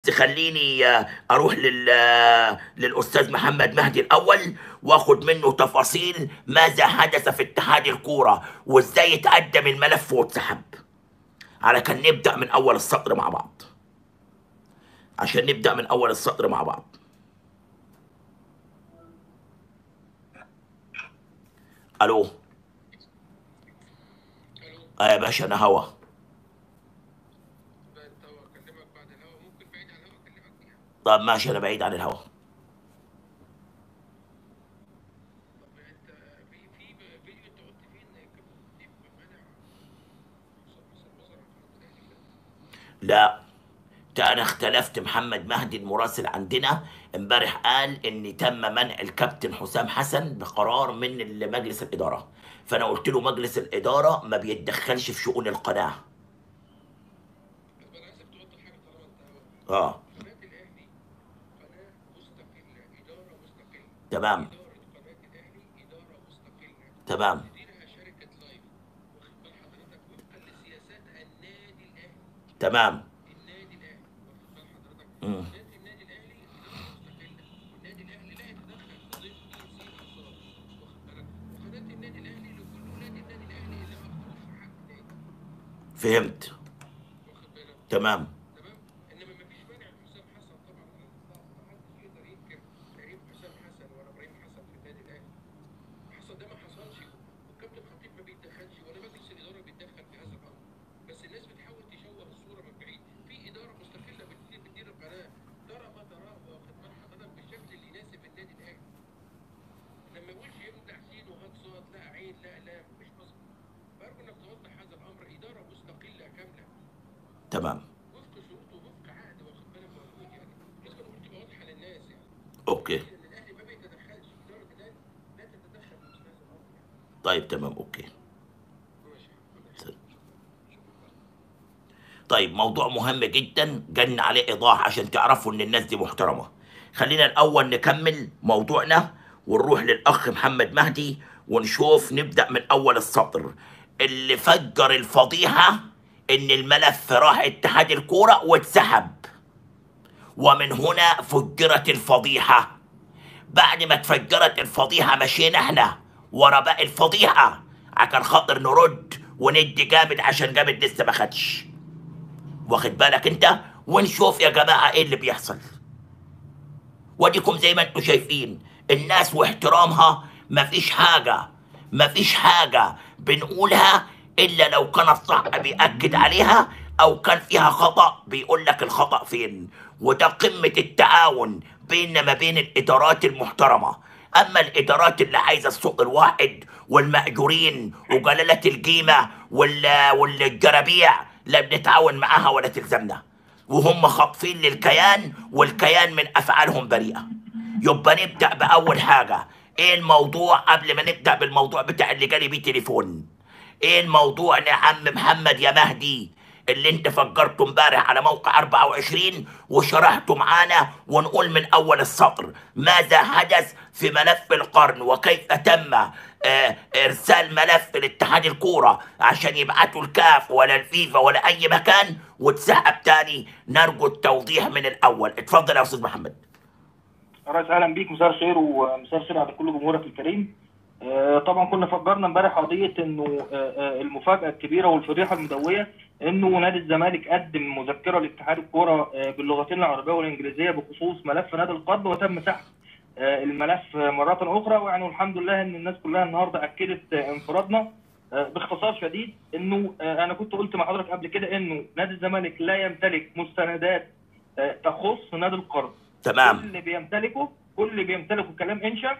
تخليني آه، اروح لل آه، للاستاذ محمد مهدي الاول واخد منه تفاصيل ماذا حدث في اتحاد الكوره وازاي اتقدم الملف واتسحب على كان نبدا من اول السطر مع بعض عشان نبدا من اول السطر مع بعض الو اه يا باشا انا هوا طب ماشي انا بعيد عن الهوا لا ده انا اختلفت محمد مهدي المراسل عندنا امبارح قال ان تم منع الكابتن حسام حسن بقرار من مجلس الاداره فانا قلت له مجلس الاداره ما بيتدخلش في شؤون القناه اه تمام تمام تمام مم. فهمت تمام تمام اوكي طيب تمام اوكي طيب موضوع مهم جدا جن عليه ايضاح عشان تعرفوا ان الناس دي محترمه خلينا الاول نكمل موضوعنا ونروح للاخ محمد مهدي ونشوف نبدا من اول السطر اللي فجر الفضيحه ان الملف راح اتحاد الكوره واتسحب ومن هنا فجرت الفضيحه بعد ما اتفجرت الفضيحه مشينا احنا ورا باقي الفضيحه عشان خاطر نرد وندي جامد عشان جامد لسه ما خدش واخد بالك انت ونشوف يا جماعه ايه اللي بيحصل واديكم زي ما انتم شايفين الناس واحترامها مفيش حاجه مفيش حاجه بنقولها الا لو كانت صح بيأكد عليها او كان فيها خطأ بيقول لك الخطأ فين وده قمة التعاون بين ما بين الادارات المحترمة اما الادارات اللي عايزة السوق الواحد والمأجورين وجلالة القيمة وال... والجرابيع لا بنتعاون معاها ولا تلزمنا وهم خاطفين للكيان والكيان من افعالهم بريئة يبقى نبدأ بأول حاجة ايه الموضوع قبل ما نبدأ بالموضوع بتاع اللي جالي بيه تليفون ايه الموضوع يا عم محمد يا مهدي اللي انت فجرته امبارح على موقع 24 وشرحته معانا ونقول من اول السطر ماذا حدث في ملف القرن وكيف تم آه، ارسال ملف لاتحاد الكوره عشان يبعتوا الكاف ولا الفيفا ولا اي مكان واتسحب تاني نرجو التوضيح من الاول اتفضل يا استاذ محمد رئيس اهلا بيك مساء الخير ومساء الخير على كل جمهورك الكريم آه، طبعا كنا فجرنا امبارح قضيه انه آه، آه، المفاجاه الكبيره والفضيحه المدويه انه نادي الزمالك قدم مذكره لاتحاد الكوره آه، باللغتين العربيه والانجليزيه بخصوص ملف نادي القرن وتم سحب آه، الملف مره اخرى ويعني والحمد لله ان الناس كلها النهارده اكدت آه، انفرادنا آه، باختصار شديد انه آه، انا كنت قلت مع حضرتك قبل كده انه نادي الزمالك لا يمتلك مستندات آه، تخص نادي القرن كل تمام اللي بيمتلكه كل اللي بيمتلكه كلام انشا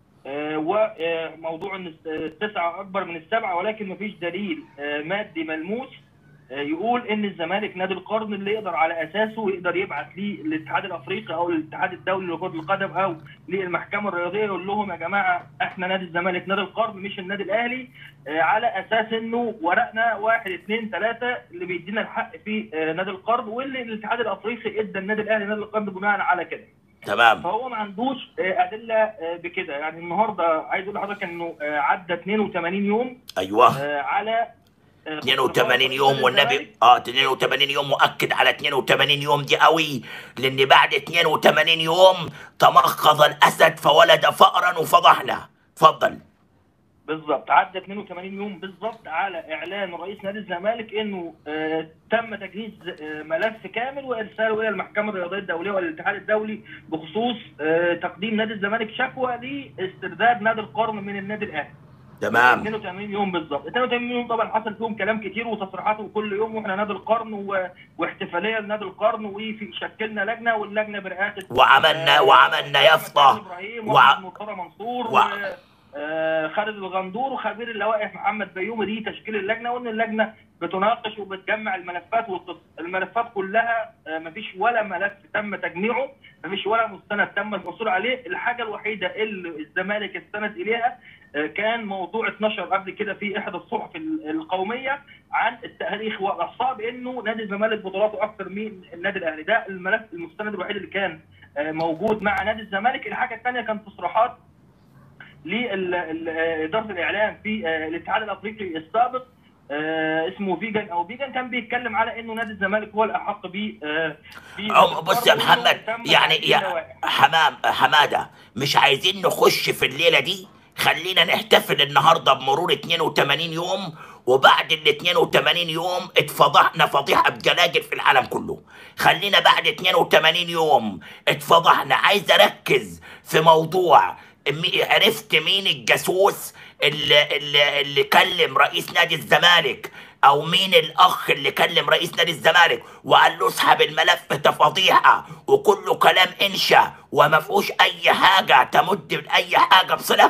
آه، وموضوع ان التسعه اكبر من السبعه ولكن مفيش دليل آه، مادي ملموس آه، يقول ان الزمالك نادي القرن اللي يقدر على اساسه يقدر يبعت ليه للاتحاد الافريقي او للاتحاد الدولي لكره القدم او للمحكمه الرياضيه يقول لهم يا جماعه احنا نادي الزمالك نادي القرن مش النادي الاهلي آه، على اساس انه ورقنا واحد اثنين ثلاثه اللي بيدينا الحق في آه، نادي القرن واللي الاتحاد الافريقي ادى النادي الاهلي نادي القرن بناء على كده تمام فهو ما عندوش آه، ادله آه، بكده يعني النهارده عايز اقول لحضرتك انه آه، عدى 82 يوم ايوه آه، على آه، 82 يوم نادي والنبي الزمالك. اه 82 يوم مؤكد على 82 يوم دي قوي لان بعد 82 يوم تمخض الاسد فولد فأرا وفضحنا اتفضل بالظبط عدى 82 يوم بالظبط على اعلان رئيس نادي الزمالك انه آه تم تجهيز آه ملف كامل وارساله الى المحكمه الرياضيه الدوليه والاتحاد الدولي بخصوص آه تقديم نادي الزمالك شكوى لاسترداد نادي القرن من النادي الاهلي تمام 82 يوم بالظبط 82 يوم طبعا حصل فيهم كلام كتير وتصريحات وكل يوم واحنا نادي القرن و... واحتفاليه لنادي القرن وفي شكلنا لجنه واللجنه برئاسه وعملنا آه، وعملنا أحمد يافطة ابراهيم وع- وأحمد مرتضى منصور وع- و... آه، خالد الغندور وخبير اللوائح محمد بيومي دي تشكيل اللجنه وان اللجنه بتناقش وبتجمع الملفات والتص... الملفات كلها آه، مفيش ولا ملف تم تجميعه مفيش ولا مستند تم الحصول عليه الحاجه الوحيده اللي الزمالك استند اليها آه، كان موضوع اتنشر قبل كده في احدى الصحف ال- القوميه عن التاريخ والاحصاء بانه نادي الزمالك بطولاته اكثر من النادي الاهلي ده الملف المستند الوحيد اللي كان آه، موجود مع نادي الزمالك الحاجه الثانيه كانت تصريحات لإدارة الإعلام في آه، الاتحاد الأفريقي السابق آه، اسمه فيجن أو فيجن كان بيتكلم على إنه نادي الزمالك هو الأحق ب آه، ب- أم- بص يا وإنه محمد تم يعني تعديل يا اللوائح. حمام حماده مش عايزين نخش في الليله دي خلينا نحتفل النهارده بمرور 82 يوم وبعد ال 82 يوم اتفضحنا فضيحه بجلاجل في العالم كله خلينا بعد 82 يوم اتفضحنا عايز اركز في موضوع مي- عرفت مين الجاسوس اللي, اللي, اللي كلم رئيس نادي الزمالك او مين الاخ اللي كلم رئيس نادي الزمالك وقال له اسحب الملف ده فضيحه وكله كلام انشا وما فيهوش اي حاجه تمد باي حاجه بصله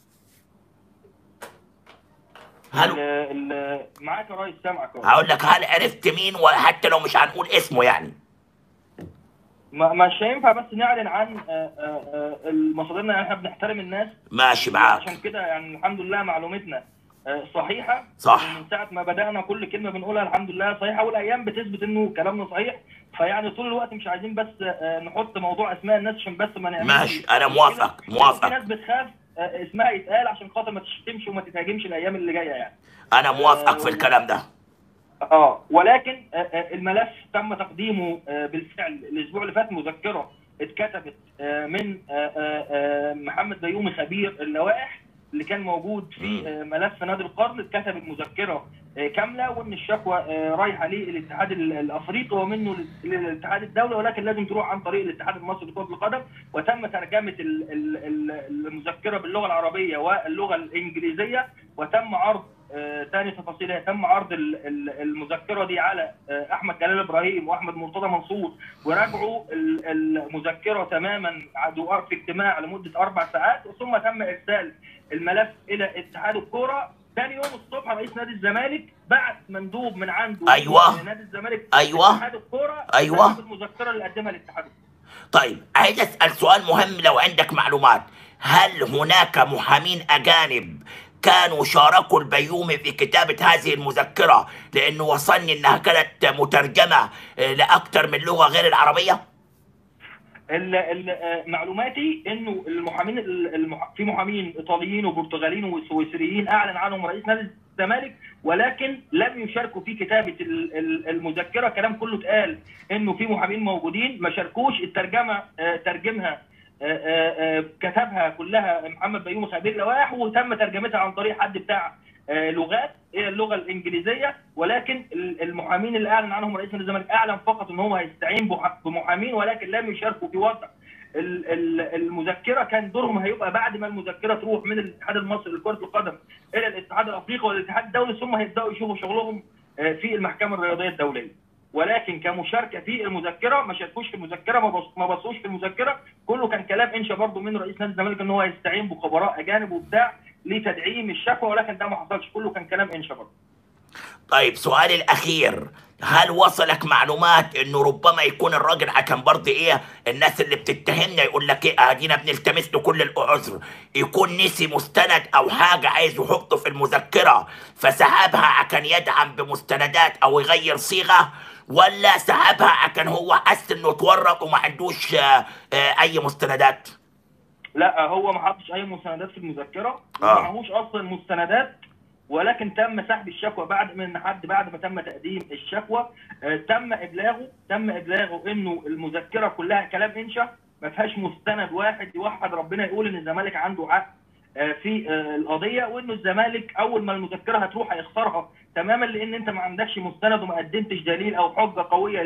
هل ال- ال- معاك يا ريس سامعك أهو. هقول لك هل عرفت مين وحتى لو مش هنقول اسمه يعني ما مش هينفع بس نعلن عن آه، آه، آه، المصادرنا يعني احنا بنحترم الناس ماشي معاك عشان كده يعني الحمد لله معلومتنا آه، صحيحه صح. من ساعه ما بدانا كل كلمه بنقولها الحمد لله صحيحه والايام بتثبت انه كلامنا صحيح فيعني طول الوقت مش عايزين بس آه، نحط موضوع اسماء الناس عشان بس ما نعملش ماشي، أنا موافق، في موافق. ناس بتخاف آه، اسمها يتقال عشان خاطر ما تشتمش وما تتهاجمش الايام اللي جايه يعني انا موافقك في الكلام ده اه ولكن آه، آه، الملف تم تقديمه آه، بالفعل الاسبوع اللي فات مذكره اتكتبت آه، من آه، آه، آه، محمد بيومي خبير اللوائح اللي كان موجود في مم. آه، ملف نادي القرن اتكتبت مذكره آه، كامله وان الشكوى آه، رايحه للاتحاد ال- الافريقي ومنه لل- للاتحاد الدولي ولكن لازم تروح عن طريق الاتحاد المصري لكره القدم وتم ترجمه ال- ال- ال- المذكره باللغه العربيه واللغه الانجليزيه وتم عرض آه، تاني تفاصيلها تم عرض ال- ال- المذكره دي على آه، احمد جلال ابراهيم واحمد مرتضى منصور وراجعوا ال- المذكره تماما عدوا في اجتماع لمده اربع ساعات ثم تم ارسال الملف الى اتحاد الكوره ثاني يوم الصبح رئيس نادي الزمالك بعت مندوب من عنده أيوة. نادي الزمالك أيوة. اتحاد الكوره أيوة. بسبب المذكره اللي قدمها الاتحاد طيب عايز اسال سؤال مهم لو عندك معلومات هل هناك محامين اجانب كانوا شاركوا البيومي في كتابة هذه المذكرة لأنه وصلني أنها كانت مترجمة آه، لأكثر من لغة غير العربية؟ ال- ال- آه، معلوماتي انه المحامين ال- المح... في محامين ايطاليين وبرتغاليين وسويسريين اعلن عنهم رئيس نادي الزمالك ولكن لم يشاركوا في كتابه ال- ال- المذكره كلام كله اتقال انه في محامين موجودين ما شاركوش الترجمه آه، ترجمها آه، آه، آه، كتبها كلها محمد بيومي خبير لوائح وتم ترجمتها عن طريق حد بتاع آه، لغات هي اللغه الانجليزيه ولكن ال- المحامين اللي اعلن عنهم رئيس نادي الزمالك اعلن فقط ان هو هيستعين بح- بمحامين ولكن لم يشاركوا في وضع ال- ال- المذكره كان دورهم هيبقى بعد ما المذكره تروح من الاتحاد المصري لكره القدم الى الاتحاد الافريقي والاتحاد الدولي ثم هيبداوا يشوفوا شغلهم آه، في المحكمه الرياضيه الدوليه ولكن كمشاركه في المذكره ما شاركوش في المذكره ما بص- ما بصوش في المذكره كله كان كلام انشا برضه من رئيس نادي الزمالك ان هو هيستعين بخبراء اجانب وبتاع لتدعيم الشكوى ولكن ده ما حصلش كله كان كلام انشا برضه طيب سؤالي الأخير هل وصلك معلومات انه ربما يكون الراجل عشان برضه ايه الناس اللي بتتهمنا يقول لك ايه ادينا بنلتمس له كل العذر يكون نسي مستند او حاجه عايز يحطه في المذكره فسحبها عشان يدعم بمستندات او يغير صيغه ولا سحبها عشان هو حس انه اتورط وما عندوش آه، آه، اي مستندات لا هو ما حطش اي مستندات في المذكره آه. ما معهوش اصلا مستندات ولكن تم سحب الشكوى بعد من حد بعد ما تم تقديم الشكوى آه، تم ابلاغه تم ابلاغه انه المذكره كلها كلام انشا ما فيهاش مستند واحد يوحد ربنا يقول ان الزمالك عنده حق آه، في آه، القضيه وانه الزمالك اول ما المذكره هتروح هيخسرها تماما لان انت ما عندكش مستند وما قدمتش دليل او حجه قويه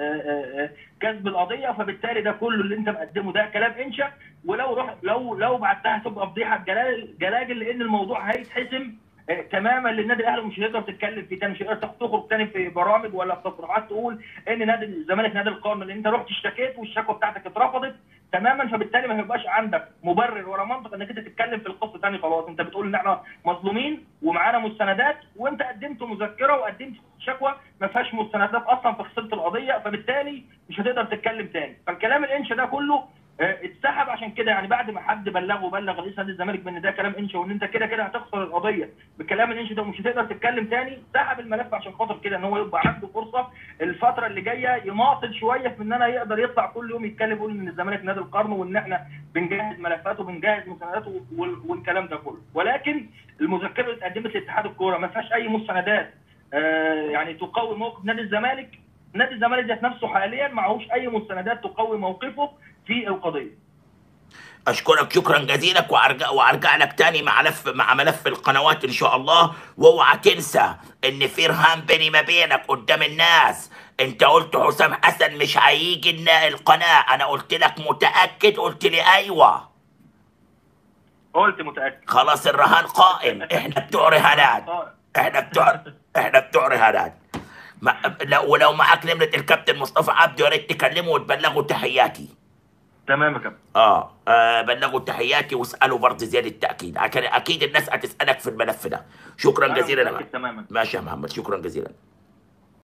لكسب القضيه فبالتالي ده كله اللي انت مقدمه ده كلام انشا ولو روح لو لو بعتها هتبقى فضيحه جلال جلاجل لان الموضوع هيتحسم آه، تماما للنادي الاهلي مش هتقدر تتكلم فيه تاني مش هتقدر تخرج تاني في برامج ولا في تصريحات تقول ان نادي الزمالك نادي القرن لان انت رحت اشتكيت والشكوى بتاعتك اترفضت تماما فبالتالي ما هيبقاش عندك مبرر ولا منطق انك انت تتكلم في القصه تاني خلاص انت بتقول ان احنا مظلومين ومعانا مستندات وانت قدمت مذكره وقدمت شكوى ما فيهاش مستندات اصلا فخسرت القضيه فبالتالي مش هتقدر تتكلم تاني فالكلام الانشا ده كله آه، اتسحب عشان كده يعني بعد ما حد بلغه وبلغ رئيس نادي الزمالك بان ده كلام انشا وان انت كده كده هتخسر القضيه بكلام الانشا ده ومش هتقدر تتكلم تاني سحب الملف عشان خاطر كده ان هو يبقى عنده فرصه الفتره اللي جايه يماطل شويه في ان انا يقدر يطلع كل يوم يتكلم يقول ان الزمالك نادي القرن وان احنا بنجهز ملفاته وبنجهز مستنداته وال- والكلام ده كله ولكن المذكره اللي اتقدمت لاتحاد الكوره ما فيهاش اي مستندات آه، يعني تقوي موقف نادي الزمالك نادي الزمالك ذات نفسه حاليا معهوش اي مستندات تقوي موقفه في القضيه اشكرك شكرا جزيلا وارجع وارجع لك تاني مع ملف مع ملف القنوات ان شاء الله واوعى تنسى ان في رهان بيني ما بينك قدام الناس انت قلت حسام حسن مش هيجي النا- القناه انا قلت لك متاكد قلت لي ايوه قلت متاكد خلاص الرهان قائم احنا بتوع رهانات احنا بتوع احنا بتوع رهانات ما... لو ولو معاك نمره الكابتن مصطفى عبده يا ريت تكلمه وتبلغه تحياتي تمام يا كابتن اه, آه بلغوا تحياتي واسالوا برضه زياده التاكيد عشان اكيد الناس هتسالك في الملف ده شكرا أنا جزيلا متأكد تماما ماشي يا محمد شكرا جزيلا